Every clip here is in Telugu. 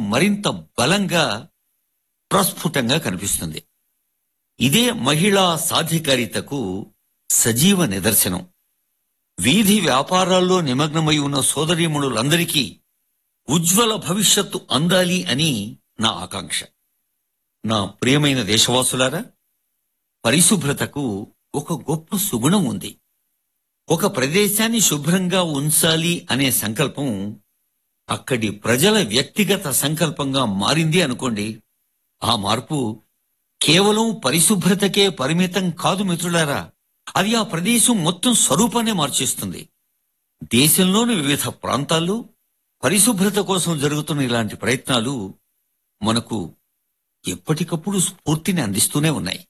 మరింత బలంగా ప్రస్ఫుటంగా కనిపిస్తుంది ఇదే మహిళా సాధికారితకు సజీవ నిదర్శనం వీధి వ్యాపారాల్లో నిమగ్నమై ఉన్న సోదరీమణులందరికీ ఉజ్వల భవిష్యత్తు అందాలి అని నా ఆకాంక్ష నా ప్రియమైన దేశవాసులారా పరిశుభ్రతకు ఒక గొప్ప సుగుణం ఉంది ఒక ప్రదేశాన్ని శుభ్రంగా ఉంచాలి అనే సంకల్పం అక్కడి ప్రజల వ్యక్తిగత సంకల్పంగా మారింది అనుకోండి ఆ మార్పు కేవలం పరిశుభ్రతకే పరిమితం కాదు మిత్రులారా అది ఆ ప్రదేశం మొత్తం స్వరూపాన్ని మార్చేస్తుంది దేశంలోని వివిధ ప్రాంతాల్లో పరిశుభ్రత కోసం జరుగుతున్న ఇలాంటి ప్రయత్నాలు మనకు ఎప్పటికప్పుడు స్ఫూర్తిని అందిస్తూనే ఉన్నాయి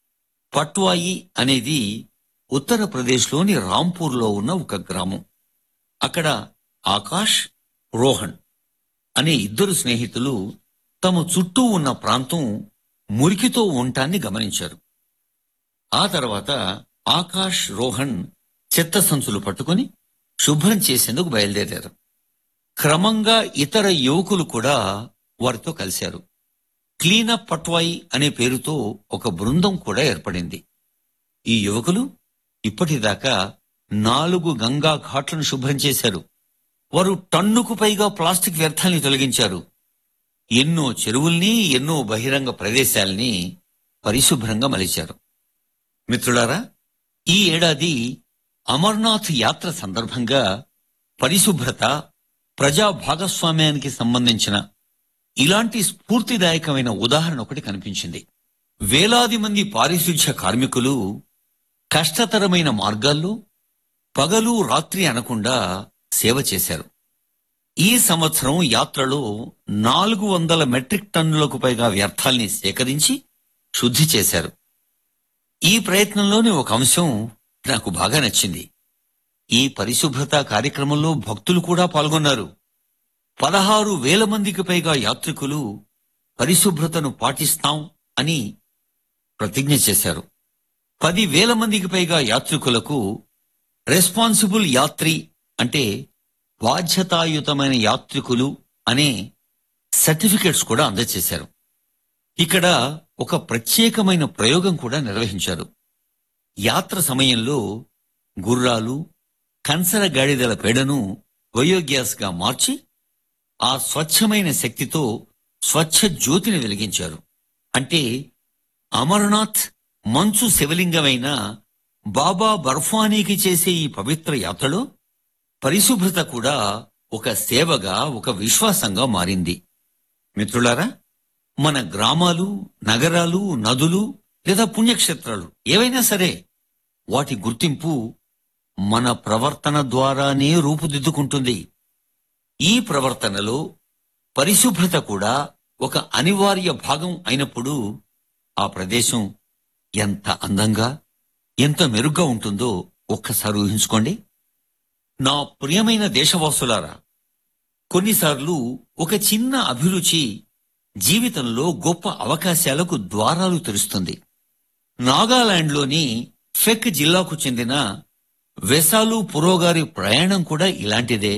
పట్వాయి అనేది ఉత్తరప్రదేశ్లోని రాంపూర్లో ఉన్న ఒక గ్రామం అక్కడ ఆకాష్ రోహన్ అనే ఇద్దరు స్నేహితులు తమ చుట్టూ ఉన్న ప్రాంతం మురికితో ఉండటాన్ని గమనించారు ఆ తర్వాత ఆకాష్ రోహన్ చెత్త సంచులు పట్టుకొని శుభ్రం చేసేందుకు బయలుదేరారు క్రమంగా ఇతర యువకులు కూడా వారితో కలిశారు క్లీనప్ పట్వాయి అనే పేరుతో ఒక బృందం కూడా ఏర్పడింది ఈ యువకులు ఇప్పటిదాకా నాలుగు గంగా ఘాట్లను శుభ్రం చేశారు వారు టన్నుకు పైగా ప్లాస్టిక్ వ్యర్థాల్ని తొలగించారు ఎన్నో చెరువుల్ని ఎన్నో బహిరంగ ప్రదేశాల్ని పరిశుభ్రంగా మలిచారు మిత్రులారా ఈ ఏడాది అమర్నాథ్ యాత్ర సందర్భంగా పరిశుభ్రత ప్రజా భాగస్వామ్యానికి సంబంధించిన ఇలాంటి స్ఫూర్తిదాయకమైన ఉదాహరణ ఒకటి కనిపించింది వేలాది మంది పారిశుధ్య కార్మికులు కష్టతరమైన మార్గాల్లో పగలు రాత్రి అనకుండా సేవ చేశారు ఈ సంవత్సరం యాత్రలో నాలుగు వందల మెట్రిక్ టన్నులకు పైగా వ్యర్థాల్ని సేకరించి శుద్ధి చేశారు ఈ ప్రయత్నంలోని ఒక అంశం నాకు బాగా నచ్చింది ఈ పరిశుభ్రత కార్యక్రమంలో భక్తులు కూడా పాల్గొన్నారు పదహారు వేల మందికి పైగా యాత్రికులు పరిశుభ్రతను పాటిస్తాం అని ప్రతిజ్ఞ చేశారు పది వేల మందికి పైగా యాత్రికులకు రెస్పాన్సిబుల్ యాత్రి అంటే బాధ్యతాయుతమైన యాత్రికులు అనే సర్టిఫికెట్స్ కూడా అందజేశారు ఇక్కడ ఒక ప్రత్యేకమైన ప్రయోగం కూడా నిర్వహించారు యాత్ర సమయంలో గుర్రాలు కంసర గాడిదల పేడను బయోగ్యాస్ గా మార్చి ఆ స్వచ్ఛమైన శక్తితో స్వచ్ఛ జ్యోతిని వెలిగించారు అంటే అమర్నాథ్ మంచు శివలింగమైన బాబా బర్ఫానీకి చేసే ఈ పవిత్ర యాత్రలో పరిశుభ్రత కూడా ఒక సేవగా ఒక విశ్వాసంగా మారింది మిత్రులారా మన గ్రామాలు నగరాలు నదులు లేదా పుణ్యక్షేత్రాలు ఏవైనా సరే వాటి గుర్తింపు మన ప్రవర్తన ద్వారానే రూపుదిద్దుకుంటుంది ఈ ప్రవర్తనలో పరిశుభ్రత కూడా ఒక అనివార్య భాగం అయినప్పుడు ఆ ప్రదేశం ఎంత అందంగా ఎంత మెరుగ్గా ఉంటుందో ఒక్కసారి ఊహించుకోండి నా ప్రియమైన దేశవాసులారా కొన్నిసార్లు ఒక చిన్న అభిరుచి జీవితంలో గొప్ప అవకాశాలకు ద్వారాలు తెరుస్తుంది నాగాలాండ్లోని ఫెక్ జిల్లాకు చెందిన వెసాలు పురోగారి ప్రయాణం కూడా ఇలాంటిదే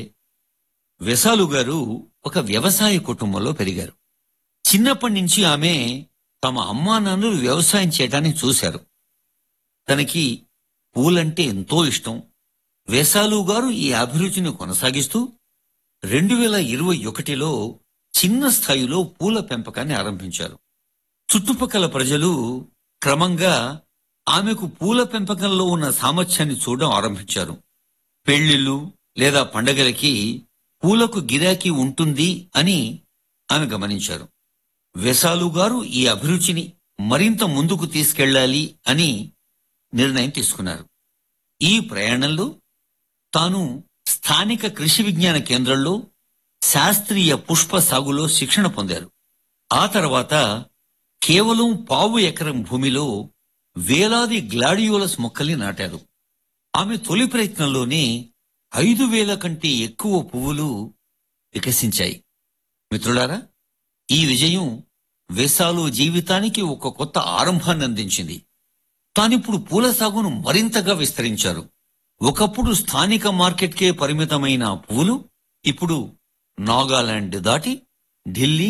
వెసాలు గారు ఒక వ్యవసాయ కుటుంబంలో పెరిగారు చిన్నప్పటి నుంచి ఆమె తమ అమ్మా నాన్నలు వ్యవసాయం చేయటాన్ని చూశారు తనకి పూలంటే ఎంతో ఇష్టం వేసాలు గారు ఈ అభిరుచిని కొనసాగిస్తూ రెండు వేల ఇరవై ఒకటిలో చిన్న స్థాయిలో పూల పెంపకాన్ని ఆరంభించారు చుట్టుపక్కల ప్రజలు క్రమంగా ఆమెకు పూల పెంపకంలో ఉన్న సామర్థ్యాన్ని చూడడం ఆరంభించారు పెళ్లిళ్ళు లేదా పండగలకి పూలకు గిరాకీ ఉంటుంది అని ఆమె గమనించారు వెసాలు గారు ఈ అభిరుచిని మరింత ముందుకు తీసుకెళ్లాలి అని నిర్ణయం తీసుకున్నారు ఈ ప్రయాణంలో తాను స్థానిక కృషి విజ్ఞాన కేంద్రంలో శాస్త్రీయ పుష్ప సాగులో శిక్షణ పొందారు ఆ తర్వాత కేవలం పావు ఎకరం భూమిలో వేలాది గ్లాడియోలస్ మొక్కల్ని నాటారు ఆమె తొలి ప్రయత్నంలోనే ఐదు వేల కంటే ఎక్కువ పువ్వులు వికసించాయి మిత్రులారా ఈ విజయం వేసాలు జీవితానికి ఒక కొత్త ఆరంభాన్ని అందించింది తానిప్పుడు పూల సాగును మరింతగా విస్తరించారు ఒకప్పుడు స్థానిక మార్కెట్కే పరిమితమైన పువ్వులు ఇప్పుడు నాగాలాండ్ దాటి ఢిల్లీ